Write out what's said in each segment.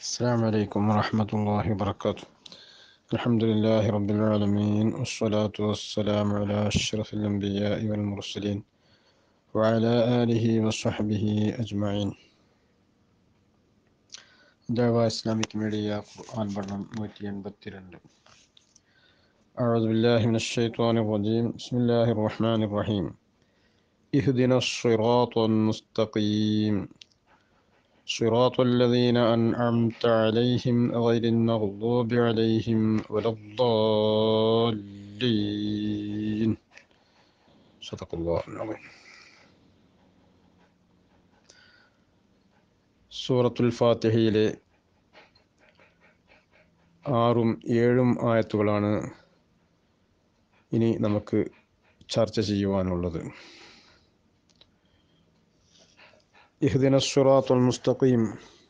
السلام عليكم ورحمة الله وبركاته الحمد لله رب العالمين والصلاة والسلام على أشرف الأنبياء والمرسلين وعلى آله وصحبه أجمعين دعوة إسلامية ميديا قرآن برنامج نوتي بترند أعوذ بالله من الشيطان الرجيم بسم الله الرحمن الرحيم اهدنا الصراط المستقيم صراط الذين أنعمت عليهم غير المغضوب عليهم ولا الضالين صدق الله العظيم സൂറത്തുൽ ഫാത്തിഹയിലെ ആറും ഏഴും ആയത്തുകളാണ് ഇനി നമുക്ക് ചർച്ച ചെയ്യുവാനുള്ളത് ഇഹ്ദിന സുറാത്തുൽ മുസ്തഖീം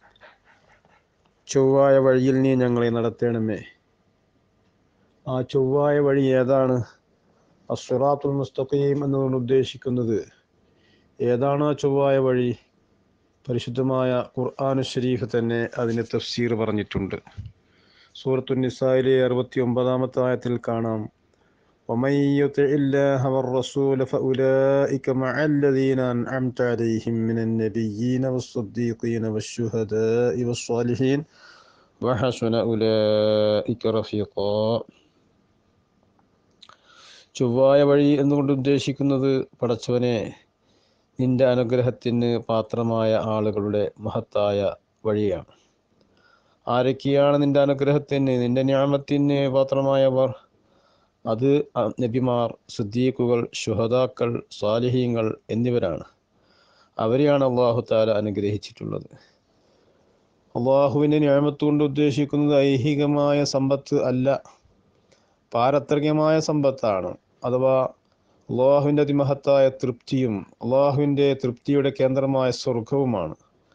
ചൊവ്വായ വഴിയിൽ നീ ഞങ്ങളെ നടത്തണമേ ആ ചൊവ്വായ വഴി ഏതാണ് അസുറാത്തുൽ മുസ്തഖീം എന്നതുകൊണ്ട് ഉദ്ദേശിക്കുന്നത് ഏതാണ് ആ ചൊവ്വായ വഴി പരിശുദ്ധമായ ഖുർആാനു ഷരീഫ് തന്നെ അതിന് തഫ്സീർ പറഞ്ഞിട്ടുണ്ട് സൂറത്തു നിസായിലെ അറുപത്തി ഒമ്പതാമത്തെ ആയത്തിൽ കാണാം ومن يطع الله والرسول فأولئك مع الذين أنعمت عليهم من النبيين والصديقين والشهداء والصالحين وحسن أولئك رفيقا ചൊവ്വായ വഴി എന്നുകൊണ്ട് ഉദ്ദേശിക്കുന്നത് പടച്ചവനെ നിന്റെ അനുഗ്രഹത്തിന് പാത്രമായ ആളുകളുടെ മഹത്തായ വഴിയാണ് ആരൊക്കെയാണ് നിന്റെ അനുഗ്രഹത്തിന് നിന്റെ ഞാമത്തിന് പാത്രമായവർ അത് നബിമാർ സുദ്ദീഖുകൾ ശുഹദാക്കൾ സാലിഹീങ്ങൾ എന്നിവരാണ് അവരെയാണ് അള്ളാഹു താല അനുഗ്രഹിച്ചിട്ടുള്ളത് അള്ളാഹുവിൻ്റെ ഞാമത്ത് കൊണ്ട് ഉദ്ദേശിക്കുന്നത് ഐഹികമായ സമ്പത്ത് അല്ല പാരത്രികമായ സമ്പത്താണ് അഥവാ അള്ളാഹുവിൻ്റെ അതിമഹത്തായ തൃപ്തിയും അള്ളാഹുവിൻ്റെ തൃപ്തിയുടെ കേന്ദ്രമായ സ്വർഗവുമാണ്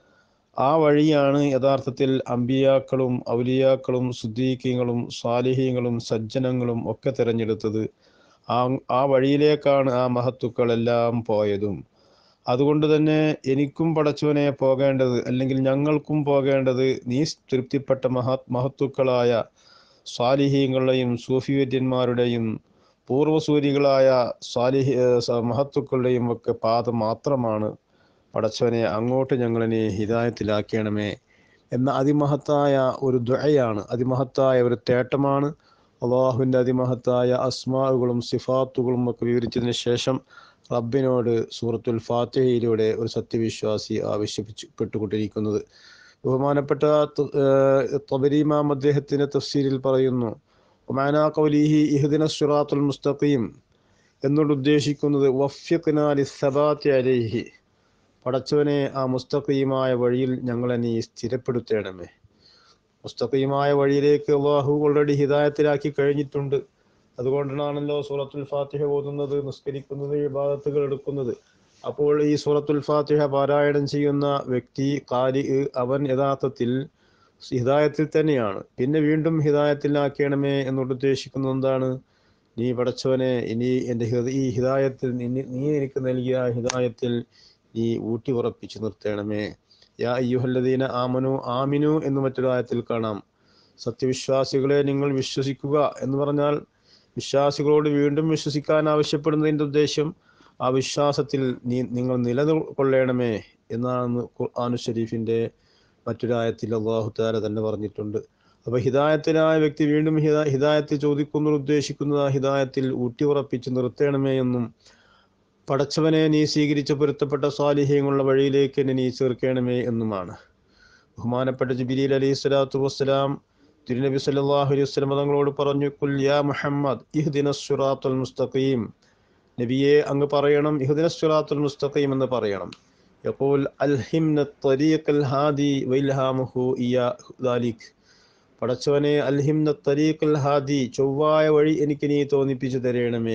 ആ വഴിയാണ് യഥാർത്ഥത്തിൽ അമ്പിയാക്കളും ഔലിയാക്കളും സുദ്ദീഖ്യങ്ങളും സാലിഹീങ്ങളും സജ്ജനങ്ങളും ഒക്കെ തിരഞ്ഞെടുത്തത് ആ ആ വഴിയിലേക്കാണ് ആ മഹത്തുക്കളെല്ലാം പോയതും അതുകൊണ്ട് തന്നെ എനിക്കും പടച്ചവനെ പോകേണ്ടത് അല്ലെങ്കിൽ ഞങ്ങൾക്കും പോകേണ്ടത് നീ തൃപ്തിപ്പെട്ട മഹ മഹത്തുക്കളായ സ്വാലിഹീങ്ങളുടെയും സൂഫിവര്യന്മാരുടെയും പൂർവസൂരികളായ സ്വാലിഹി മഹത്തുക്കളുടെയും ഒക്കെ പാത മാത്രമാണ് പടച്ചവനെ അങ്ങോട്ട് ഞങ്ങളെ ഹിതായത്തിലാക്കണമേ എന്ന അതിമഹത്തായ ഒരു ദുഴയാണ് അതിമഹത്തായ ഒരു തേട്ടമാണ് അള്ളാഹുവിൻ്റെ അതിമഹത്തായ അസ്മാവുകളും സിഫാത്തുകളും ഒക്കെ വിവരിച്ചതിന് ശേഷം റബ്ബിനോട് സൂറത്തുൽ ഫാത്തിഹയിലൂടെ ഒരു സത്യവിശ്വാസി ആവശ്യപ്പെട്ടുകൊണ്ടിരിക്കുന്നത് ബഹുമാനപ്പെട്ട തബരീമാം അദ്ദേഹത്തിൻ്റെ തഫ്സീരിൽ പറയുന്നു ഒമാനാ കൗലിഹി ഇഹ്ദിന സുറാത്തുൽ മുസ്തഖീം എന്നോട് ഉദ്ദേശിക്കുന്നത് വഫ്യഖ്നാലി സബാത്തി അലൈഹി പടച്ചവനെ ആ മുസ്തഖീമായ വഴിയിൽ ഞങ്ങളെ നീ സ്ഥിരപ്പെടുത്തണമേ മുസ്തഖീമായ വഴിയിലേക്ക് അള്ളാഹു ഓൾറെഡി ഹിദായത്തിലാക്കി കഴിഞ്ഞിട്ടുണ്ട് അതുകൊണ്ടാണല്ലോ സൂറത്തുൽ ഫാത്തിഹ ഓതുന്നത് നിസ്കരിക്കുന്നത് വിഭാഗത്തുകൾ എടുക്കുന്നത് അപ്പോൾ ഈ സൂറത്തുൽ ഫാത്തിഹ പാരായണം ചെയ്യുന്ന വ്യക്തി കാലി അവൻ യഥാർത്ഥത്തിൽ ഹിദായത്തിൽ തന്നെയാണ് പിന്നെ വീണ്ടും ഹിദായത്തിലാക്കണമേ എന്നോട് ഉദ്ദേശിക്കുന്നത് എന്താണ് നീ പടച്ചവനെ ഇനി എൻ്റെ ഈ ഹിദായത്തിൽ നീ എനിക്ക് നൽകിയ ഹിദായത്തിൽ നീ ഊട്ടി ഉറപ്പിച്ചു നിർത്തണമേ യാ അയ്യുഹല്ലദീന ആമനു ആമിനു എന്ന് മറ്റൊരു ആയത്തിൽ കാണാം സത്യവിശ്വാസികളെ നിങ്ങൾ വിശ്വസിക്കുക എന്ന് പറഞ്ഞാൽ വിശ്വാസികളോട് വീണ്ടും വിശ്വസിക്കാൻ ആവശ്യപ്പെടുന്നതിൻ്റെ ഉദ്ദേശം ആ വിശ്വാസത്തിൽ നീ നിങ്ങൾ നിലകൊള്ളണമേ എന്നാണ് ഖുർആാനു ഷരീഫിൻ്റെ മറ്റൊരായത്തിൽ അള്ളാഹു താര തന്നെ പറഞ്ഞിട്ടുണ്ട് അപ്പൊ ഹിദായത്തിനായ വ്യക്തി വീണ്ടും ഹിദാ ഹിദായത്തിൽ ചോദിക്കുന്നത് ഉദ്ദേശിക്കുന്നത് ആ ഹിദായത്തിൽ ഊട്ടി ഉറപ്പിച്ച് നിർത്തണമേ എന്നും പടച്ചവനെ നീ സ്വീകരിച്ച് പൊരുത്തപ്പെട്ട സ്വാലിഹ്യങ്ങളുടെ വഴിയിലേക്ക് എന്നെ നീ ചേർക്കണമേ എന്നുമാണ് ബഹുമാനപ്പെട്ട ജിബിലി അലൈഹി സ്വലാത്തു വസ്സലാം തിരുനബി സല്ലാഹു അലൈഹി വസ്ലം തങ്ങളോട് പറഞ്ഞു കുൽ യാ മുഹമ്മദ് ഇഹ്ദിന സുറാത്തുൽ മുസ്തഖീം നബിയെ അങ്ങ് പറയണം ഇഹ്ദിന സുറാത്തുൽ മുസ്തഖീം എന്ന് പറയണം യഖൂൽ അൽഹിംന തരീഖൽ ഹാദി വൈൽഹാമുഹു ഇയാ ദാലിക് പടച്ചവനെ അൽഹിംന തരീഖൽ ഹാദി ചൊവ്വായ വഴി എനിക്ക് നീ തോന്നിപ്പിച്ചു തരണമേ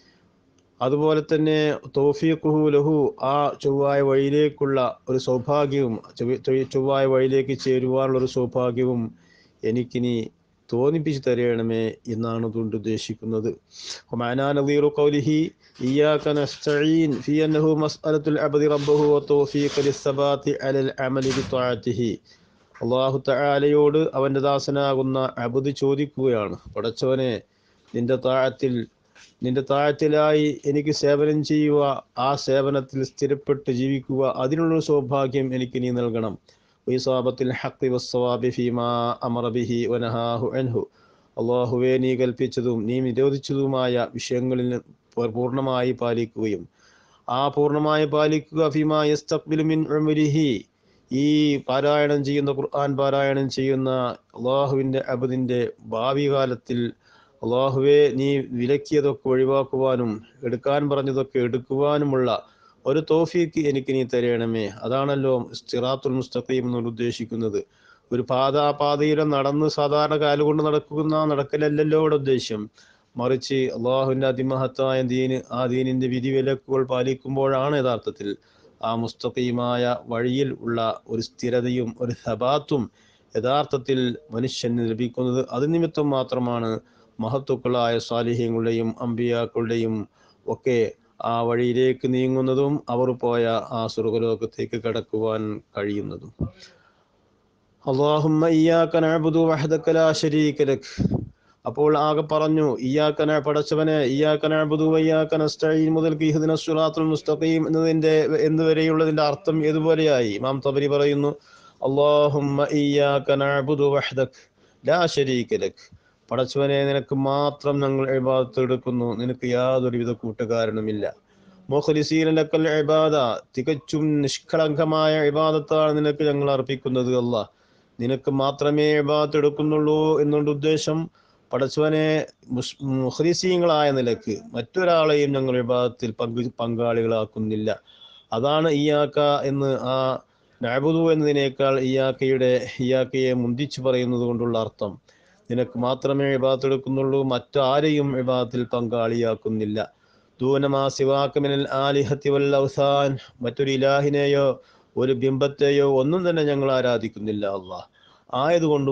അതുപോലെ തന്നെ തോഫീഖുഹു ലഹു ആ ചൊവ്വായ വഴിയിലേക്കുള്ള ഒരു സൗഭാഗ്യവും ചൊവ്വായ വഴിയിലേക്ക് ചേരുവാനുള്ള ഒരു സൗഭാഗ്യവും എനിക്കിനി തോന്നിപ്പിച്ചു തരണമേ എന്നാണ് അതുകൊണ്ട് ഉദ്ദേശിക്കുന്നത് إياك نستعين في أنه مسألة العبد ربه وتوفيق للثبات على العمل بطاعته അള്ളാഹു തആലയോട് അവൻ്റെ ദാസനാകുന്ന അബുദ് ചോദിക്കുകയാണ് പടച്ചവനെ നിന്റെ താഴത്തിൽ നിന്റെ താഴത്തിലായി എനിക്ക് സേവനം ചെയ്യുക ആ സേവനത്തിൽ സ്ഥിരപ്പെട്ട് ജീവിക്കുക അതിനുള്ള സൗഭാഗ്യം എനിക്ക് നീ നൽകണം വൈസാബത്തിൽ ഹഖ് വസ്സവാബി ഫീമാ അമറ ബിഹി വനഹാഹു അൻഹു അള്ളാഹുവെ നീ കൽപ്പിച്ചതും നീ നിരോധിച്ചതുമായ വിഷയങ്ങളിൽ പൂർണ്ണമായി പാലിക്കുകയും ആ പൂർണ്ണമായി പാലിക്കുക ഫിമാ യസ്തഖ്ബിലു മിൻ ഉംരിഹി ഈ പാരായണം ചെയ്യുന്ന ഖുർആൻ പാരായണം ചെയ്യുന്ന അള്ളാഹുവിൻ്റെ അബദിൻ്റെ ഭാവി കാലത്തിൽ അള്ളാഹുവെ നീ വിലക്കിയതൊക്കെ ഒഴിവാക്കുവാനും എടുക്കാൻ പറഞ്ഞതൊക്കെ എടുക്കുവാനുമുള്ള ഒരു തോഫീക്ക് എനിക്ക് നീ തരയണമേ അതാണല്ലോ സിറാത്തുൽ മുസ്തഖീം എന്നോട് ഉദ്ദേശിക്കുന്നത് ഒരു പാത ആ പാതയിലെ നടന്ന് സാധാരണ കാലുകൊണ്ട് നടക്കുന്ന നടക്കലല്ലല്ലോ ഇവിടെ ഉദ്ദേശ്യം മറിച്ച് അള്ളാഹുവിൻ്റെ അതിമഹത്തായ ദീന് ആ ദീനിൻ്റെ വിധിവിലക്കുകൾ പാലിക്കുമ്പോഴാണ് യഥാർത്ഥത്തിൽ ആ മുസ്തഖീമായ വഴിയിൽ ഉള്ള ഒരു സ്ഥിരതയും ഒരു ഹബാത്തും യഥാർത്ഥത്തിൽ മനുഷ്യന് ലഭിക്കുന്നത് അത് നിമിത്തം മാത്രമാണ് മഹത്തുക്കളായ സാലിഹ്യങ്ങളുടെയും അമ്പിയാക്കളുടെയും ഒക്കെ ആ വഴിയിലേക്ക് നീങ്ങുന്നതും അവർ പോയ ആ സ്വർഗലോകത്തേക്ക് കടക്കുവാൻ കഴിയുന്നതും അള്ളാഹുമ്മ ഇയ്യാക നഅ്ബുദു വഹദക ലാ ശരീക ലക് അപ്പോൾ ആകെ പറഞ്ഞു ഇയ്യാക്കന പടച്ചവനെ ഇയ്യാക്കന അബുദു വയ്യാക്കന നസ്തഈൻ മുതൽ ഇഹ്ദിന സിറാത്തുൽ മുസ്തഖീം എന്നതിന്റെ എന്നുവരെയുള്ളതിന്റെ അർത്ഥം ഇതുപോലെയായി ഇമാം തബരി പറയുന്നു അല്ലാഹുമ്മ ഇയ്യാക നഅ്ബുദു വഹ്ദക് ലാ ശരീക ലക് പടച്ചവനെ നിനക്ക് മാത്രം ഞങ്ങൾ ഇബാദത്ത് എടുക്കുന്നു നിനക്ക് യാതൊരുവിധ കൂട്ടുകാരനുമില്ല മുഖലിസീന ലക്കൽ ഇബാദ തികച്ചും നിഷ്കളങ്കമായ ഇബാദത്താണ് നിനക്ക് ഞങ്ങൾ അർപ്പിക്കുന്നത് അല്ല നിനക്ക് മാത്രമേ ഇബാദത്ത് എടുക്കുന്നുള്ളൂ എന്നുകൊണ്ട് ഉദ്ദേശം പടച്ചവനെ മുഖലിസീങ്ങളായ നിലക്ക് മറ്റൊരാളെയും ഞങ്ങൾ വിഭാഗത്തിൽ പങ്ക് പങ്കാളികളാക്കുന്നില്ല അതാണ് ഇയാക്ക എന്ന് ആ നഅബുദു എന്നതിനേക്കാൾ ഇയാക്കയുടെ ഇയാക്കയെ മുന്തിച്ചു പറയുന്നത് കൊണ്ടുള്ള അർത്ഥം നിനക്ക് മാത്രമേ വിഭാഗത്ത് എടുക്കുന്നുള്ളൂ മറ്റാരെയും വിഭാഗത്തിൽ പങ്കാളിയാക്കുന്നില്ല ദൂനമാ സിവാക്കമിനൽ ആലിഹത്തി വൽ ഔസാൻ മറ്റൊരു ഇലാഹിനെയോ ഒരു ബിംബത്തെയോ ഒന്നും തന്നെ ഞങ്ങൾ ആരാധിക്കുന്നില്ല അള്ളാഹ് ആയതുകൊണ്ട്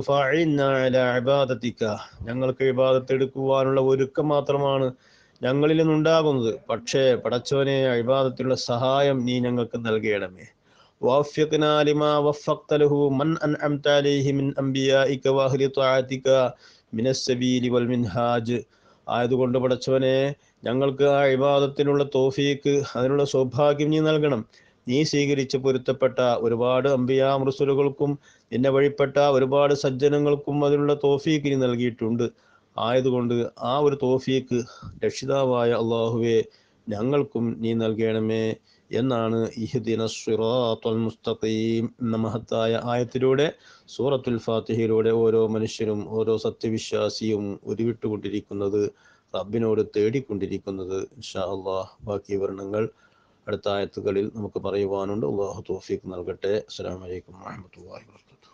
അബാദത്തിക്ക ഞങ്ങൾക്ക് ഇബാദത്ത് എടുക്കുവാനുള്ള ഒരുക്കം മാത്രമാണ് ഞങ്ങളിൽ നിന്നുണ്ടാകുന്നത് പക്ഷേ പടച്ചവനെ ഇബാദത്തിലുള്ള സഹായം നീ ഞങ്ങൾക്ക് നൽകണമേ ووفقنا لما وفقت له من أنعمت عليه من أنبيائك وأهل طاعتك من السبيل والمنهاج ആയതുകൊണ്ട് പടച്ചവനെ ഞങ്ങൾക്ക് ആ ഇബാദത്തിനുള്ള തോഫീക്ക് അതിനുള്ള സൗഭാഗ്യം നീ നൽകണം നീ സ്വീകരിച്ച് പൊരുത്തപ്പെട്ട ഒരുപാട് അമ്പിയാ മൃസുലുകൾക്കും നിന്നെ വഴിപ്പെട്ട ഒരുപാട് സജ്ജനങ്ങൾക്കും അതിനുള്ള തോഫീക്ക് നീ നൽകിയിട്ടുണ്ട് ആയതുകൊണ്ട് ആ ഒരു തോഫീക്ക് രക്ഷിതാവായ അള്ളാഹുവെ ഞങ്ങൾക്കും നീ നൽകണമേ എന്നാണ് ഇഹ്ദിന സിറാത്തുൽ മുസ്തഖീം എന്ന മഹത്തായ ആയത്തിലൂടെ സൂറത്തുൽ ഫാത്തിഹയിലൂടെ ഓരോ മനുഷ്യനും ഓരോ സത്യവിശ്വാസിയും ഉരുവിട്ടുകൊണ്ടിരിക്കുന്നത് റബ്ബിനോട് തേടിക്കൊണ്ടിരിക്കുന്നത് ഇൻഷാ അള്ളാഹ് ബാക്കി വർണ്ണങ്ങൾ അടുത്ത ആയത്തുകളിൽ നമുക്ക് പറയുവാനുണ്ട് അള്ളാഹു തോഫീക്ക് നൽകട്ടെ അസ്സലാമു അലൈക്കും വാഹമത്തല്ലാഹി വർക്കാത്തു